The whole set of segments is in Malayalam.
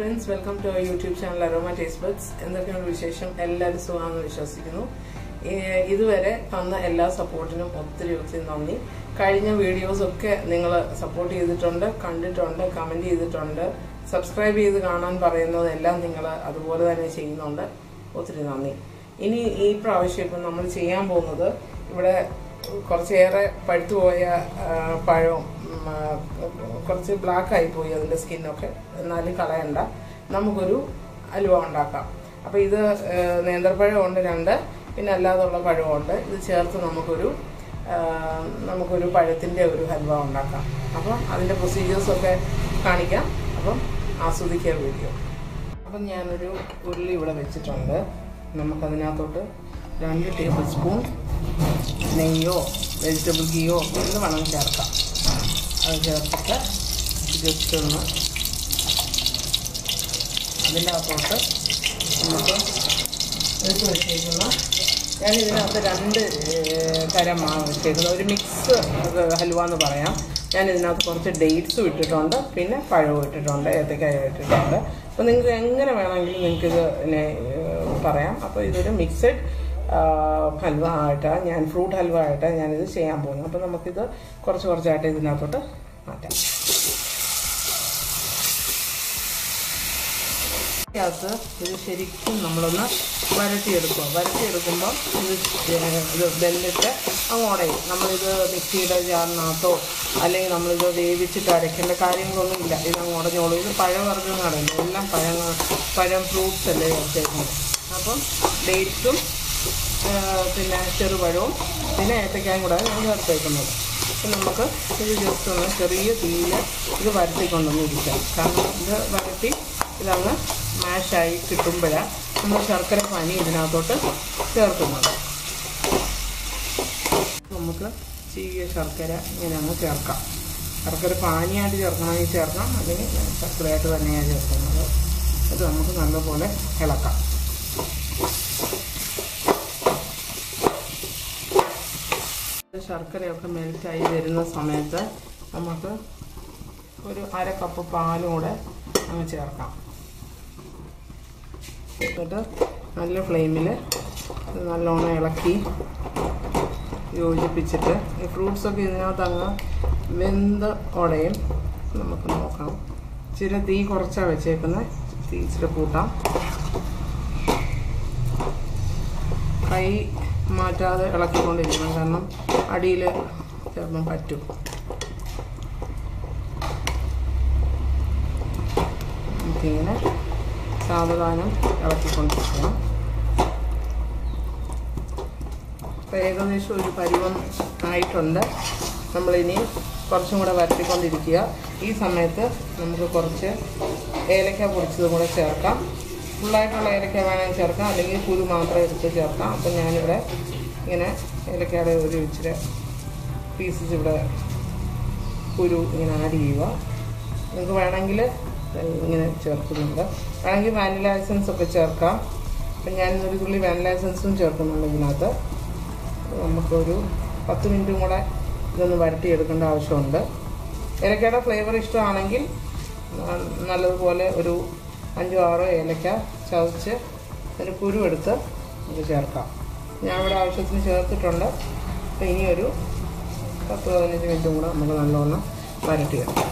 friends welcome to YouTube channel Aroma Taste Buds എന്തൊക്കെയാണ് വിശേഷം എല്ലാവരും സുഖമാണെന്ന് വിശ്വസിക്കുന്നു ഏഹ് ഇതുവരെ തന്ന എല്ലാ സപ്പോർട്ടിനും ഒത്തിരി ഒത്തിരി നന്ദി കഴിഞ്ഞ വീഡിയോസ് ഒക്കെ നിങ്ങൾ സപ്പോർട്ട് ചെയ്തിട്ടുണ്ട് കണ്ടിട്ടുണ്ട് കമന്റ് ചെയ്തിട്ടുണ്ട് സബ്സ്ക്രൈബ് ചെയ്ത് കാണാൻ പറയുന്നതെല്ലാം നിങ്ങൾ അതുപോലെ തന്നെ ചെയ്യുന്നുണ്ട് ഒത്തിരി നന്ദി ഇനി ഈ പ്രാവശ്യം ഇപ്പം നമ്മൾ ചെയ്യാൻ പോകുന്നത് ഇവിടെ കുറച്ചേറെ പഴുത്തുപോയ ആ, പഴവും ഉം, ആ, കുറച്ച് ബ്ലാക്ക് ആയി പോയി അതിന്റെ സ്കിന്നൊക്കെ എന്നാലും കളയണ്ട നമുക്കൊരു അലുവ ഉണ്ടാക്കാം അപ്പൊ ഇത് ആ, നേന്ത്രപ്പഴം ഉണ്ട് രണ്ട് പിന്നെ അല്ലാതുള്ള പഴമുണ്ട് ഇത് ചേർത്ത് നമുക്കൊരു ആ, നമുക്കൊരു പഴത്തിന്റെ ഒരു ഹൽവ ഉണ്ടാക്കാം അപ്പം അതിന്റെ പ്രൊസീജിയേഴ്സ് ഒക്കെ കാണിക്കാം അപ്പം ആസ്വദിക്കുക വീഡിയോ അപ്പം ഞാനൊരു ഉരുളി ഇവിടെ വെച്ചിട്ടുണ്ട് നമുക്കതിനകത്തോട്ട് രണ്ട് ടേബിൾ സ്പൂൺ നെയ്യോ വെജിറ്റബിൾ ഗീയോ എന്ത് വേണം ചേർക്കാം അത് ചേർത്തിട്ട് ജസ്റ്റ് ഒന്ന് അതിൻ്റെ അകത്തോട്ട് നമുക്ക് എടുത്ത് വെച്ചേക്കുന്ന ഞാൻ ഇതിനകത്ത് രണ്ട് ഏഹ്, തരം മാവ് വെച്ചേക്കുന്നത് ഒരു മിക്സ് ഹലുവ എന്ന് പറയാം ഞാൻ ഇതിനകത്ത് കുറച്ച് ഡേറ്റ്സും ഇട്ടിട്ടുണ്ട് പിന്നെ പഴവും ഇട്ടിട്ടുണ്ട് ഏത്തക്കായ ഇട്ടിട്ടുണ്ട് അപ്പോൾ നിങ്ങൾക്ക് എങ്ങനെ വേണമെങ്കിലും നിങ്ങൾക്ക് ഇത് പിന്നെ, ഏഹ്, പറയാം അപ്പോൾ ഇതൊരു മിക്സഡ് ഹൽവ ആയിട്ടാണ് ഞാൻ ഫ്രൂട്ട് ഹൽവ ആയിട്ടാണ് ഞാനിത് ചെയ്യാൻ പോകുന്നത് അപ്പോൾ നമുക്കിത് കുറച്ച് കുറച്ചായിട്ട് ഇതിനകത്തോട്ട് മാറ്റാം ഇതിനകത്ത് ഇത് ശരിക്കും നമ്മളൊന്ന് വരട്ടിയെടുക്കുക വരട്ടിയെടുക്കുമ്പോൾ ഇത് ഇത് വെന്തിട്ട് അങ്ങോടയും നമ്മളിത് മിക്സിയുടെ ജാറിനകത്തോ അല്ലെങ്കിൽ നമ്മളിത് വേവിച്ചിട്ട് അരയ്ക്കേണ്ട കാര്യങ്ങളൊന്നും ഇല്ല ഇത് അങ്ങ് ഉടഞ്ഞോളൂ ഇത് പഴവർഗ്ഗങ്ങളല്ലേ എല്ലാം പഴങ്ങൾ പഴം ഫ്രൂട്ട്സ് അല്ലേ വെച്ചേക്കുന്നത് അപ്പം ഡേറ്റ്സും പിന്നെ ചെറുപഴവും പിന്നെ ഏത്തക്കായും കൂടെ ഞാൻ ചേർത്തേക്കുന്നത് അപ്പം നമുക്ക് ഇത് ജസ്റ്റ് ഒന്ന് ചെറിയ തീയിൽ ഇത് വരട്ടിക്കൊണ്ടൊന്ന് ഇരിക്കാം കാരണം ഇത് വരട്ടി ഇതങ്ങ് മാഷായി കിട്ടുമ്പോഴാണ് നമ്മൾ ശർക്കര പാനി ഇതിനകത്തോട്ട് ചേർക്കുന്നത് നമുക്ക് ചീകിയ ശർക്കര ഇങ്ങനെ അങ്ങ് ചേർക്കാം ശർക്കര പാനിയായിട്ട് ചേർക്കണമെങ്കിൽ ചേർക്കാം അല്ലെങ്കിൽ ശർക്കരയായിട്ട് തന്നെയാണ് ചേർക്കുന്നത് അത് നമുക്ക് നല്ലപോലെ ഇളക്കാം ശർക്കരയൊക്കെ മെൽറ്റായി വരുന്ന സമയത്ത് നമുക്ക് ഒരു അര കപ്പ് പാലും കൂടെ അങ്ങ് ചേർക്കാം എന്നിട്ട് നല്ല ഫ്ലെയിമിൽ നല്ലോണം ഇളക്കി യോജിപ്പിച്ചിട്ട് ഈ ഫ്രൂട്ട്സൊക്കെ ഇതിനകത്ത് അങ്ങ് വെന്ത് ഉടയും നമുക്ക് നോക്കാം ഇച്ചിരി തീ കുറച്ചാണ് വെച്ചേക്കുന്നത് തീ ഇച്ചിരി കൂട്ടാം കൈ മാറ്റാതെ ഇളക്കിക്കൊണ്ടിരിക്കണം കാരണം അടിയിൽ ചിലപ്പം പറ്റും നമുക്കിങ്ങനെ സാവധാനം ഇളക്കിക്കൊണ്ടിരിക്കണം അപ്പോൾ ഏകദേശം ഒരു പരുവം ആയിട്ടുണ്ട് നമ്മളിനി കുറച്ചും കൂടെ വരട്ടിക്കൊണ്ടിരിക്കുക ഈ സമയത്ത് നമുക്ക് കുറച്ച് ഏലക്ക പൊടിച്ചതും കൂടെ ചേർക്കാം ഫുള്ളായിട്ടുള്ള ഏലക്ക വേണമെങ്കിൽ ചേർക്കാം അല്ലെങ്കിൽ കുരു മാത്രം എടുത്ത് ചേർക്കാം അപ്പം ഞാനിവിടെ ഇങ്ങനെ ഏലക്കയുടെ ഒരു ഇച്ചിരി പീസസ് ഇവിടെ കുരു ഇങ്ങനെ ആഡ് ചെയ്യുക നിങ്ങൾക്ക് വേണമെങ്കിൽ ഇങ്ങനെ ചേർക്കുന്നുണ്ട് വേണമെങ്കിൽ വാനില എസൻസ് ഒക്കെ ചേർക്കാം അപ്പം ഞാൻ ഒരു തുള്ളി വാനില എസൻസും ചേർക്കുന്നുണ്ട് ഇതിനകത്ത് നമുക്കൊരു പത്ത് മിനിറ്റും കൂടെ ഇതൊന്ന് വരട്ടിയെടുക്കേണ്ട ആവശ്യമുണ്ട് ഏലക്കയുടെ ഫ്ലേവർ ഇഷ്ടമാണെങ്കിൽ ആ, നല്ലതുപോലെ ഒരു അഞ്ചോ ആറോ ഏലക്ക ചതച്ച് അതിന് കുരു എടുത്ത് നമുക്ക് ചേർക്കാം ഞാൻ ഇവിടെ ആവശ്യത്തിന് ചേർത്തിട്ടുണ്ട് അപ്പോൾ ഇനിയൊരു പത്ത് പതിനഞ്ച് മിനിറ്റും കൂടെ നമുക്ക് നല്ലോണം വരട്ടിയെടുക്കാം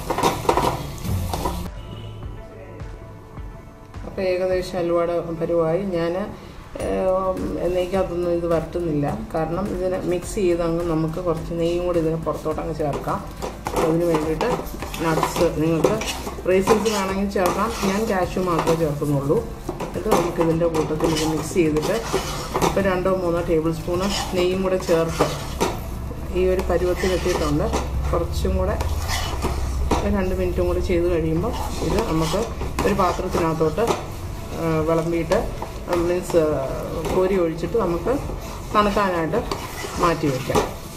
അപ്പോൾ ഏകദേശം അലുവയുടെ പരുവായി ഞാൻ നെയ്ക്കകത്തൊന്നും ഇത് വരട്ടുന്നില്ല കാരണം ഇതിനെ മിക്സ് ചെയ്ത് അങ്ങ് നമുക്ക് കുറച്ച് നെയ്യും കൂടി ഇതിന് പുറത്തോട്ട് അങ്ങ് ചേർക്കാം അതിന് വേണ്ടിയിട്ട് നട്ട്സ് നിങ്ങൾക്ക് റേസിൻസ് വേണമെങ്കിൽ ചേർക്കാം ഞാൻ കാഷ്യൂ മാത്രമേ ചേർക്കുന്നുള്ളൂ എന്നിട്ട് നമുക്ക് ഇതിൻ്റെ കൂട്ടത്തിൽ ഇത് മിക്സ് ചെയ്തിട്ട് ഇപ്പോൾ രണ്ടോ മൂന്നോ ടേബിൾ സ്പൂണ് നെയ്യും കൂടെ ചേർത്ത് ഈ ഒരു പരുവത്തിലെത്തിയിട്ടുണ്ട് കുറച്ചും കൂടെ ഒരു രണ്ട് മിനിറ്റും കൂടി ചെയ്ത് കഴിയുമ്പോൾ ഇത് നമുക്ക് ഒരു പാത്രത്തിനകത്തോട്ട് ആ, വിളമ്പിയിട്ട് മീൻസ് കോരി ഒഴിച്ചിട്ട് നമുക്ക് തണുക്കാനായിട്ട് മാറ്റി വയ്ക്കാം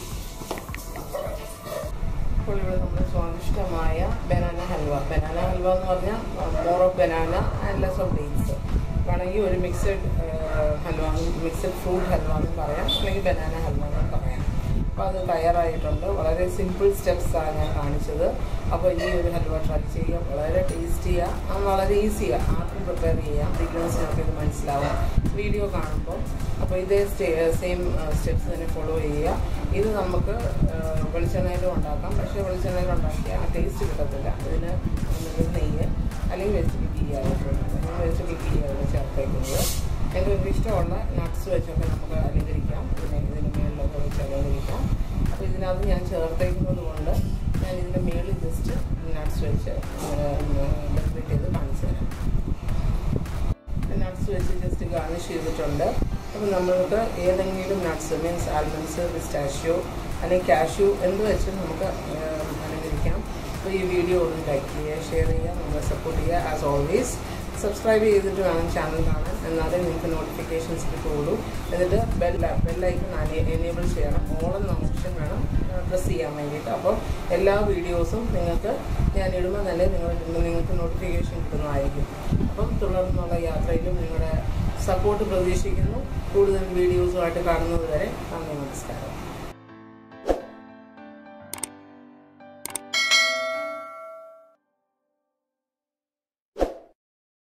ഇപ്പോൾ ഇവിടെ നമ്മൾ സ്വാദിഷ്ടമായ ബനാന ഹൽവ ബനാന ഹൽവ എന്ന് പറഞ്ഞാൽ more of banana and less of dates വേണമെങ്കിൽ ഒരു mixed halwa mixed fruit halwa എന്ന് പറയാം അല്ലെങ്കിൽ ബനാന ഹൽവ എന്ന് പറയാം അപ്പോൾ അത് തയ്യാറായിട്ടുണ്ട് വളരെ സിമ്പിൾ സ്റ്റെപ്സാണ് ഞാൻ കാണിച്ചത് അപ്പോൾ ഈ ഒരു ഹൽവ ട്രൈ ചെയ്യുക വളരെ ടേസ്റ്റിയാണ് വളരെ ഈസിയാണ് ആർക്കും പ്രിപ്പയർ ചെയ്യാം ബിഗിനേഴ്സിനൊക്കെ ഇത് മനസ്സിലാവും വീഡിയോ കാണുമ്പോൾ അപ്പോൾ ഇതേ സ്റ്റേ സെയിം സ്റ്റെപ്സ് തന്നെ ഫോളോ ചെയ്യുക ഇത് നമുക്ക് വെളിച്ചെണ്ണയിലും ഉണ്ടാക്കാം പക്ഷേ വെളിച്ചെണ്ണയിൽ ഉണ്ടാക്കിയാൽ ആ ടേസ്റ്റ് കിട്ടത്തില്ല ഇതിന് ഒന്നുകിൽ നെയ്യ് അല്ലെങ്കിൽ വെജിറ്റബിൾ ഗീ ആയിട്ടുണ്ട് ഞാൻ വെജിറ്റബിൾ ഗീ ആണ് ചേർത്തേക്കുന്നത് എനിക്ക് ഒരു ഇഷ്ടമുള്ള നട്ട്സ് വെച്ചൊക്കെ നമുക്ക് അലങ്കരിക്കാം പിന്നെ ഇതിന് മുകളിലൊക്കെ വെച്ച് അലങ്കരിക്കാം അപ്പോൾ ഇതിനകത്ത് ഞാൻ ചേർത്തേക്കുന്നത് കൊണ്ട് ഞാൻ ഇതിൻ്റെ മുകളിൽ ജസ്റ്റ് നട്ട്സ് വെച്ച് ഡെക്കറേറ്റ് ചെയ്ത് കാണിച്ചു തരാം നട്ട്സ് വെച്ച് ജസ്റ്റ് ഗാർണിഷ് ചെയ്തിട്ടുണ്ട് അപ്പോൾ നമ്മൾക്ക് ഏതെങ്കിലും നട്ട്സ് മീൻസ് ആൽമണ്ട്സ് പിസ്റ്റാഷ്യോ അല്ലെങ്കിൽ കാഷ്യൂ എന്ത് വെച്ച് നമുക്ക് അലങ്കരിക്കാം അപ്പോൾ ഈ വീഡിയോ ഒന്ന് ലൈക്ക് ചെയ്യുക ഷെയർ ചെയ്യുക നമ്മളെ സപ്പോർട്ട് ചെയ്യുക ആസ് ഓൾവേസ് സബ്സ്ക്രൈബ് ചെയ്തിട്ട് വേണം ചാനൽ കാണാൻ എന്നാലേ നിങ്ങൾക്ക് നോട്ടിഫിക്കേഷൻസ് കിട്ടുകയുള്ളൂ എന്നിട്ട് ബെൽ ബെല്ലൈക്കൺ എനേബിൾ ചെയ്യണം ഓളം ഓപ്ഷൻ വേണം പ്രസ് ചെയ്യാൻ വേണ്ടിയിട്ട് അപ്പോൾ എല്ലാ വീഡിയോസും നിങ്ങൾക്ക് ഞാൻ ഇടുമ്പോൾ തന്നെ നിങ്ങൾ നിങ്ങൾക്ക് നോട്ടിഫിക്കേഷൻ കിട്ടുന്നതായിരിക്കും അപ്പം തുടർന്നുള്ള യാത്രയിലും നിങ്ങളുടെ സപ്പോർട്ട് പ്രതീക്ഷിക്കുന്നു കൂടുതൽ വീഡിയോസുമായിട്ട് കാണുന്നത് വരെ നന്ദി നമസ്കാരം